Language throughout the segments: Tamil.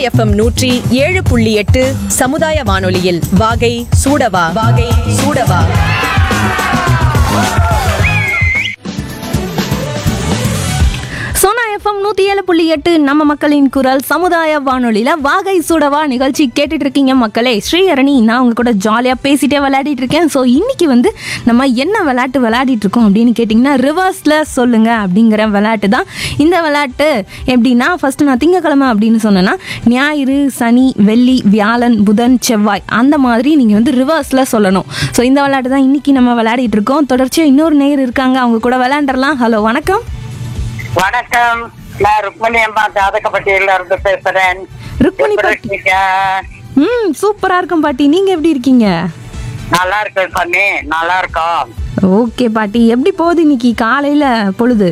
எஃப்எம் நூற்றி ஏழு புள்ளி எட்டு சமுதாய வானொலியில் வாகை சூடவா வாகை சூடவா சோனா எஃப்எம் நூற்றி ஏழு புள்ளி எட்டு நம்ம மக்களின் குரல் சமுதாய வானொலியில் வாகை சுடவா நிகழ்ச்சி கேட்டுட்டு இருக்கீங்க மக்களே ஸ்ரீஹரணி நான் உங்க கூட ஜாலியாக பேசிட்டே விளையாடிட்டு இருக்கேன் ஸோ இன்னைக்கு வந்து நம்ம என்ன விளையாட்டு விளையாடிட்டு இருக்கோம் அப்படின்னு கேட்டிங்கன்னா ரிவர்ஸில் சொல்லுங்க அப்படிங்கிற விளையாட்டு தான் இந்த விளையாட்டு எப்படின்னா ஃபர்ஸ்ட் நான் திங்கக்கிழமை அப்படின்னு சொன்னேன்னா ஞாயிறு சனி வெள்ளி வியாழன் புதன் செவ்வாய் அந்த மாதிரி நீங்கள் வந்து ரிவர்ஸில் சொல்லணும் ஸோ இந்த விளையாட்டு தான் இன்னைக்கு நம்ம விளையாடிட்டு இருக்கோம் தொடர்ச்சியாக இன்னொரு நேர் இருக்காங்க அவங்க கூட விளையாண்டுறலாம் ஹலோ வணக்கம் வணக்கம் நான் ருக்மணி அம்மா ஜாதகப்பட்டியில இருந்து பேசுறேன் ருக்மணி எப்படி பாட்டி இருக்கீங்க ம் சூப்பரா இருக்கும் பாட்டி நீங்க எப்படி இருக்கீங்க நல்லா இருக்கு சாமி நல்லா இருக்கோம் ஓகே பாட்டி எப்படி போகுது இன்னைக்கு காலையில பொழுது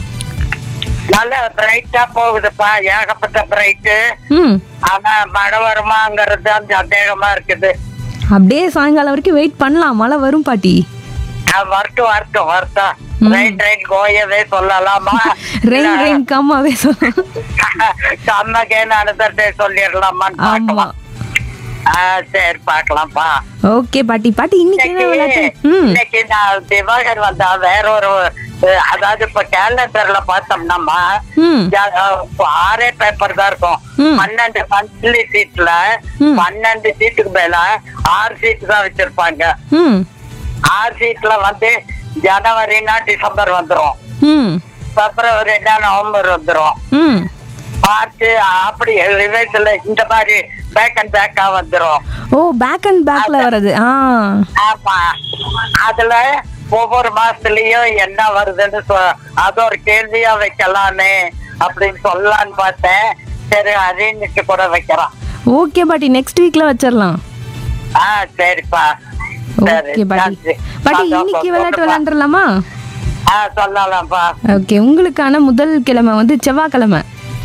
நல்ல பிரைட்டா போகுதுப்பா ஏகப்பட்ட பிரைட்டு ம் ஆனா மழை வருமாங்கிறது தான் சந்தேகமா இருக்குது அப்படியே சாயங்காலம் வரைக்கும் வெயிட் பண்ணலாம் மழை வரும் பாட்டி ஆ, வரட்டும் வரட்டும் வரட்டும் ரெயின் ரெயின் கோயவே சொல்லலாமா ரெயின் ரெயின் கம்மாவே சொல்லலாம் சம்மகேன்னு அனுதட்டே சொல்லிடலாமான்னு ஆமா பார்க்கலாம் ஆ, சரி பார்க்கலாம்ப்பா ஓகே பாட்டி பாட்டி இன்னைக்கு என்ன விளையாட்டு ம் இன்னைக்கு நான் திவாகர் வந்தா வேற ஒரு அஹ், அதாவது இப்ப கேலண்டர்ல பார்த்தோம்னாமா ம் ஜா- அஹ், ஆறே பேப்பர் தான் இருக்கும் ம். பன்னெண்டு மந்த்லி சீட்ல ம். பன்னெண்டு சீட்டுக்கு மேல ஆறு சீட் தான் வச்சிருப்பாங்க ம் ஆறு சீட்ல வந்து ஜனவரினா டிசம்பர் வந்துரும் ம் பிப்ரவரினா நவம்பர் வந்துரும் ம் மார்ச் அப்படி ரிவைஸ்ல இந்த மாதிரி பேக் அண்ட் பேக்கா வந்துரும் ஓ பேக் அண்ட் பேக்ல வர்றது ஆ ஆமா அதுல ஒவ்வொரு மாசத்துலயும் என்ன வருதுன்னு சொ- அது ஒரு கேள்வியா வைக்கலான்னு அப்படின்னு சொல்லலான்னு பார்த்தேன் சரி அறிஞ்சிட்டு கூட வைக்கிறோம் ஓகே பாட்டி நெக்ஸ்ட் வீக்ல வச்சிடலாம் ஆ சரிப்பா சரி ஓகே பாட்டி நன்றி. பாட்டி சந்தோஷம், இன்னைக்கு விளையாட்டு சொல்லுப்பா. விளையாண்டுலாமா ஆ சொல்லலாம்ப்பா ஓகே உங்களுக்கான முதல் கிழமை வந்து செவ்வாய்க்கிழமை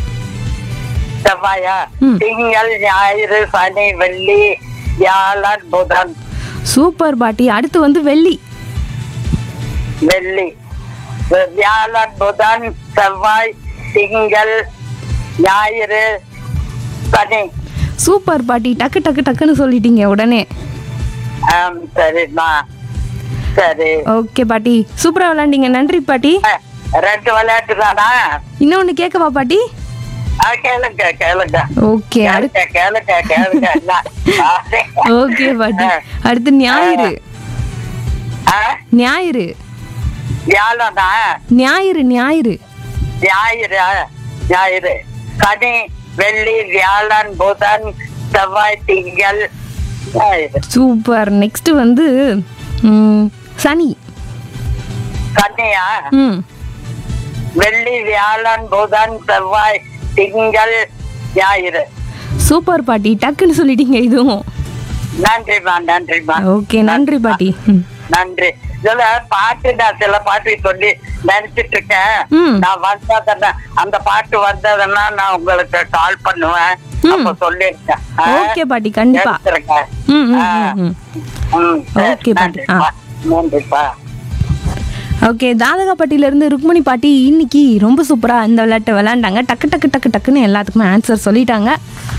செவ்வாயா ம். திங்கள் ஞாயிறு சனி வெள்ளி வியாழன் புதன் சூப்பர் பாட்டி அடுத்து வந்து வெள்ளி வெள்ளி வியாழன் புதன் செவ்வாய் திங்கள் ஞாயிறு சனி சூப்பர் பாட்டி டக்கு டக்கு டக்குன்னு சொல்லிட்டீங்க உடனே ஆம், சரிம்மா சரி ஓகே பாட்டி சூப்பரா விளையாண்டீங்க நன்றி பாட்டி அஹ், ரெண்டு விளையாட்டு தானா இன்னொன்னு கேட்கவா பாட்டி ஆ, கேளுங்க கேளுங்க ஓகே அடுத்து கேளுங்க கேளுங்க கேளுங்க என்ன? ஓகே பாட்டி அடுத்து ஞாயிறு ஆ, ஞாயிறு வியாழனா ஞாயிறு ஞாயிறு ஞாயிறு ஞாயிறு சனி வெள்ளி வியாழன் புதன் செவ்வாய் திங்கள் ஞாயிறு சூப்பர் நெக்ஸ்ட் வந்து ம், சனி சனியா ம் வெள்ளி வியாழன் புதன் செவ்வாய் திங்கள் ஞாயிறு சூப்பர் பாட்டி டக்குன்னு சொல்லிட்டீங்க இதுவும் நன்றிம்மா நன்றிம்மா ஓகே நன்றி பாட்டி ம். நன்றி இதுல பாட்டு நான் சில பாட்டு சொல்லி நினைச்சிட்டு இருக்கேன் ம். நான் வந்ததுன்னா அந்த பாட்டு வந்ததுன்னா நான் உங்களுக்கு கால் பண்ணுவேன் ம். அப்ப சொல்லிருக்கேன் ஆ? ஓகே பாட்டி கண்டிப்பா எடுத்திருக்கேன். ம் ம், ஆ. ம் ம் ம், சரி, ஓகே பாட்டி. ஆ. நன்றிப்பா. நன்றிப்பா ஓகே தாதகாப்பட்டியில இருந்து ருக்மணி பாட்டி இன்னைக்கு ரொம்ப சூப்பரா இந்த விளையாட்டை விளையாண்டாங்க டக்கு டக்கு டக்கு டக்குன்னு எல்லாத்துக்குமே ஆன்சர் சொல்லிட்டாங்க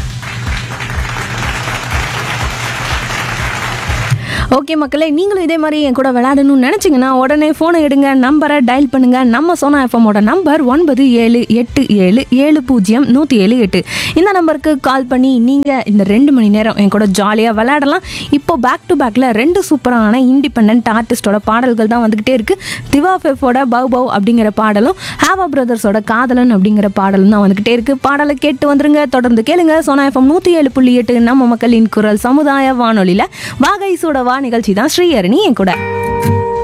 ஓகே மக்களே நீங்களும் இதே மாதிரி என் கூட விளையாடணும்னு நினச்சிங்கன்னா உடனே ஃபோனை எடுங்க நம்பரை டயல் பண்ணுங்க நம்ம சோனா எஃப்எம்மோட நம்பர் ஒன்பது ஏழு எட்டு ஏழு ஏழு பூஜ்ஜியம் நூற்றி ஏழு எட்டு இந்த நம்பருக்கு கால் பண்ணி நீங்கள் இந்த ரெண்டு மணி நேரம் என் கூட ஜாலியாக விளையாடலாம் இப்போ பேக் டு பேக்கில் ரெண்டு சூப்பரான இண்டிபெண்ட் ஆர்டிஸ்டோட பாடல்கள் தான் வந்துக்கிட்டே இருக்கு திவா ஃபெஃபோட பவ் பவ் அப்படிங்கிற பாடலும் ஹேவா பிரதர்ஸோட காதலன் அப்படிங்கிற பாடலும் தான் வந்துக்கிட்டே இருக்கு பாடலை கேட்டு வந்துருங்க தொடர்ந்து கேளுங்க சோனா எஃப்எம் நூற்றி ஏழு புள்ளி எட்டு நம்ம மக்களின் குரல் சமுதாய வானொலியில் வாகை சூடவா நிகழ்ச்சி தான் ஸ்ரீஹரணி என் கூட